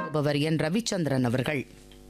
வழங்குபவர் என் ரவிச்சந்திரன் அவர்கள்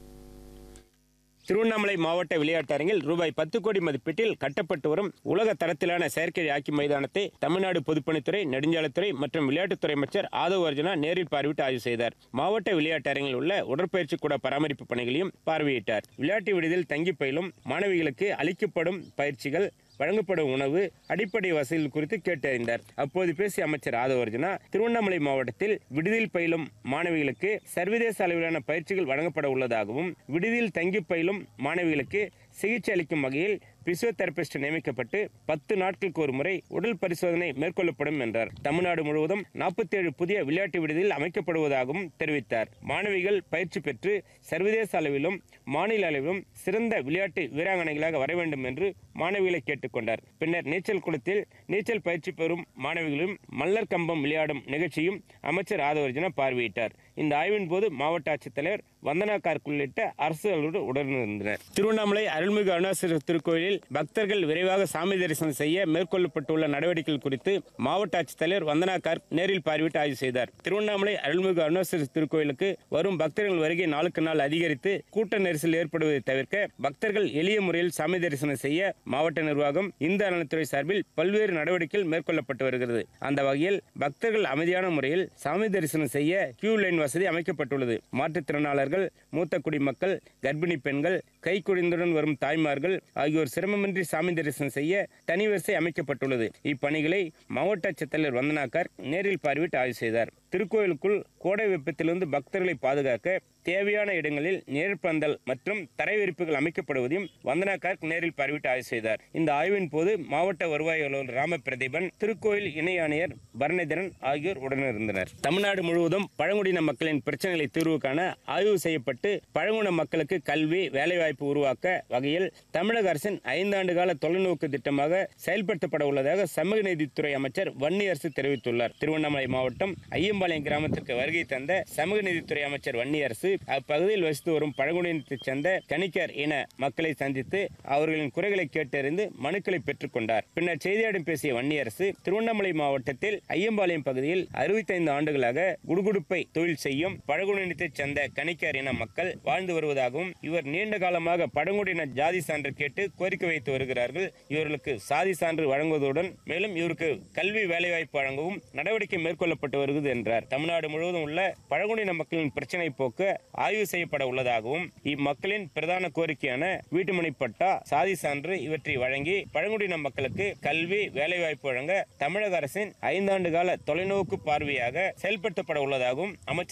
திருவண்ணாமலை மாவட்ட விளையாட்டரங்கில் ரூபாய் பத்து கோடி மதிப்பீட்டில் கட்டப்பட்டு வரும் உலக தரத்திலான செயற்கை ஹாக்கி மைதானத்தை தமிழ்நாடு பொதுப்பணித்துறை நெடுஞ்சாலைத்துறை மற்றும் விளையாட்டுத்துறை அமைச்சர் ஆதவ் அர்ஜுனா நேரில் பார்வையிட்டு ஆய்வு செய்தார் மாவட்ட விளையாட்டரங்கில் உள்ள உடற்பயிற்சி கூட பராமரிப்பு பணிகளையும் பார்வையிட்டார் விளையாட்டு விடுதியில் தங்கி பயிலும் மாணவிகளுக்கு அளிக்கப்படும் பயிற்சிகள் வழங்கப்படும் உணவு அடிப்படை வசதிகள் குறித்து கேட்டறிந்தார் அப்போது பேசிய அமைச்சர் ஆதவ அர்ஜுனா திருவண்ணாமலை மாவட்டத்தில் விடுதியில் பயிலும் மாணவிகளுக்கு சர்வதேச அளவிலான பயிற்சிகள் வழங்கப்பட உள்ளதாகவும் விடுதியில் தங்கி பயிலும் மாணவிகளுக்கு சிகிச்சை அளிக்கும் வகையில் பிசியோதெரபிஸ்ட் நியமிக்கப்பட்டு பத்து நாட்களுக்கு ஒரு முறை உடல் பரிசோதனை மேற்கொள்ளப்படும் என்றார் தமிழ்நாடு முழுவதும் 47 புதிய விளையாட்டு விடுதிகள் அமைக்கப்படுவதாகவும் தெரிவித்தார் மாணவிகள் பயிற்சி பெற்று சர்வதேச அளவிலும் மாநில அளவிலும் சிறந்த விளையாட்டு வீராங்கனைகளாக வர வேண்டும் என்று மாணவிகளை கேட்டுக்கொண்டார் பின்னர் நீச்சல் குளத்தில் நீச்சல் பயிற்சி பெறும் மாணவிகளும் மல்லர் கம்பம் விளையாடும் நிகழ்ச்சியும் அமைச்சர் ஆதவர்ஜனா பார்வையிட்டார் இந்த ஆய்வின் போது மாவட்ட ஆட்சித்தலைவர் வந்தனா கார்க் உள்ளிட்ட அரசு அலுவலர்கள் உடனிருந்தனர் திருவண்ணாமலை அருள்மிகு அருணாசல திருக்கோயிலில் பக்தர்கள் விரைவாக சாமி தரிசனம் செய்ய மேற்கொள்ளப்பட்டுள்ள நடவடிக்கைகள் குறித்து மாவட்ட ஆட்சித்தலைவர் வந்தனா கார்க் நேரில் பார்வையிட்டு ஆய்வு செய்தார் திருவண்ணாமலை அருள்மிகு அருணாசல திருக்கோயிலுக்கு வரும் பக்தர்கள் வருகை நாளுக்கு நாள் அதிகரித்து கூட்ட நெரிசல் ஏற்படுவதை தவிர்க்க பக்தர்கள் எளிய முறையில் சாமி தரிசனம் செய்ய மாவட்ட நிர்வாகம் இந்து அறநிலைத்துறை சார்பில் பல்வேறு நடவடிக்கைகள் மேற்கொள்ளப்பட்டு வருகிறது அந்த வகையில் பக்தர்கள் அமைதியான முறையில் சாமி தரிசனம் செய்ய கியூ லைன் வசதி அமைக்கப்பட்டுள்ளது மாற்றுத்திறனாளர்கள் மூத்த குடிமக்கள் கர்ப்பிணி பெண்கள் கைக்குழந்தையுடன் வரும் தாய்மார்கள் ஆகியோர் சிரமமின்றி சாமி தரிசனம் செய்ய தனி வரிசை அமைக்கப்பட்டுள்ளது இப்பணிகளை மாவட்ட ஆட்சித்தலைவர் வந்தனாக்கார் நேரில் பார்வையிட்டு ஆய்வு செய்தார் திருக்கோயிலுக்குள் கோடை வெப்பத்திலிருந்து பக்தர்களை பாதுகாக்க தேவையான இடங்களில் நேர்பந்தல் மற்றும் தரை விரிப்புகள் அமைக்கப்படுவதையும் வந்தனா கார்க் நேரில் பார்வையிட்டு ஆய்வு செய்தார் இந்த ஆய்வின் போது மாவட்ட வருவாய் அலுவலர் ராம பிரதீபன் திருக்கோயில் இணை ஆணையர் பரணிதரன் ஆகியோர் உடனிருந்தனர் தமிழ்நாடு முழுவதும் பழங்குடியின மக்களின் பிரச்சனைகளை தீர்வு காண ஆய்வு செய்யப்பட்டு பழங்குடியின மக்களுக்கு கல்வி வேலைவாய்ப்பு உருவாக்க வகையில் தமிழக அரசின் ஐந்தாண்டு கால தொலைநோக்கு திட்டமாக செயல்படுத்தப்பட உள்ளதாக சமூக நீதித்துறை அமைச்சர் வன்னியரசு தெரிவித்துள்ளார் திருவண்ணாமலை மாவட்டம் ஐயம்பாளையம் கிராமத்திற்கு வருகை தந்த சமூக நீதித்துறை அமைச்சர் வன்னியரசு அப்பகுதியில் வசித்து வரும் பழங்குடியினத்தைச் சேர்ந்த கணிக்கர் இன மக்களை சந்தித்து அவர்களின் குறைகளை கேட்டறிந்து மனுக்களை பெற்றுக் கொண்டார் பின்னர் செய்தியாளர்களிடம் பேசிய வன்னியரசு திருவண்ணாமலை மாவட்டத்தில் ஐயம்பாளையம் பகுதியில் அறுபத்தைந்து ஆண்டுகளாக குடுகுடுப்பை தொழில் செய்யும் பழங்குடியினத்தைச் சேர்ந்த கணிக்கர் இன மக்கள் வாழ்ந்து வருவதாகவும் இவர் நீண்ட காலமாக பழங்குடியின ஜாதி சான்று கேட்டு கோரிக்கை வைத்து வருகிறார்கள் இவர்களுக்கு சாதி சான்று வழங்குவதுடன் மேலும் இவருக்கு கல்வி வேலைவாய்ப்பு வழங்கவும் நடவடிக்கை மேற்கொள்ளப்பட்டு வருகிறது என்றார் தமிழ்நாடு முழுவதும் உள்ள பழங்குடியின மக்களின் பிரச்சினை போக்க ஆய்வு செய்யப்பட உள்ளதாகவும் இம்மக்களின் பிரதான கோரிக்கையான வீட்டுமனை பட்டா சாதி சான்று இவற்றை வழங்கி பழங்குடியின மக்களுக்கு கல்வி வேலைவாய்ப்பு வழங்க தமிழக அரசின் ஐந்தாண்டு கால தொலைநோக்கு பார்வையாக செயல்படுத்தப்பட உள்ளதாகவும் அமைச்சர்